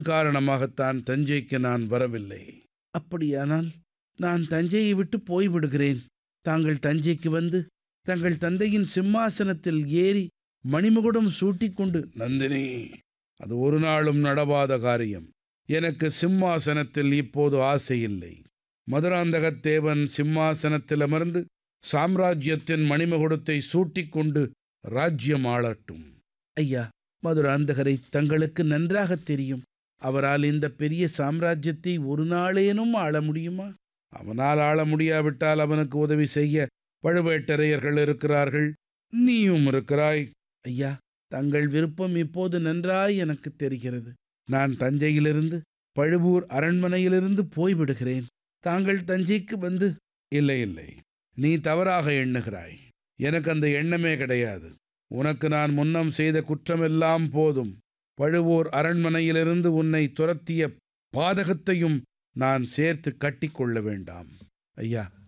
காரணமாகத்தான் தஞ்சைக்கு நான் வரவில்லை அப்படியானால் நான் தஞ்சையை விட்டு போய்விடுகிறேன் தாங்கள் தஞ்சைக்கு வந்து தங்கள் தந்தையின் சிம்மாசனத்தில் ஏறி மணிமகுடம் சூட்டிக்கொண்டு நந்தினி அது ஒரு நாளும் நடவாத காரியம் எனக்கு சிம்மாசனத்தில் இப்போது ஆசை இல்லை மதுராந்தகத்தேவன் சிம்மாசனத்தில் அமர்ந்து சாம்ராஜ்யத்தின் மணிமகுடத்தை சூட்டிக்கொண்டு ராஜ்யம் ஆளட்டும் ஐயா மதுராந்தகரை தங்களுக்கு நன்றாக தெரியும் அவரால் இந்த பெரிய சாம்ராஜ்யத்தை ஒரு நாளேனும் ஆள முடியுமா அவனால் ஆள முடியாவிட்டால் அவனுக்கு உதவி செய்ய பழுவேட்டரையர்கள் இருக்கிறார்கள் நீயும் இருக்கிறாய் ஐயா தங்கள் விருப்பம் இப்போது நன்றாய் எனக்கு தெரிகிறது நான் தஞ்சையிலிருந்து பழுவூர் அரண்மனையிலிருந்து போய்விடுகிறேன் தாங்கள் தஞ்சைக்கு வந்து இல்லை இல்லை நீ தவறாக எண்ணுகிறாய் எனக்கு அந்த எண்ணமே கிடையாது உனக்கு நான் முன்னம் செய்த குற்றமெல்லாம் போதும் பழுவூர் அரண்மனையிலிருந்து உன்னை துரத்திய பாதகத்தையும் நான் சேர்த்து கட்டிக்கொள்ள வேண்டாம் ஐயா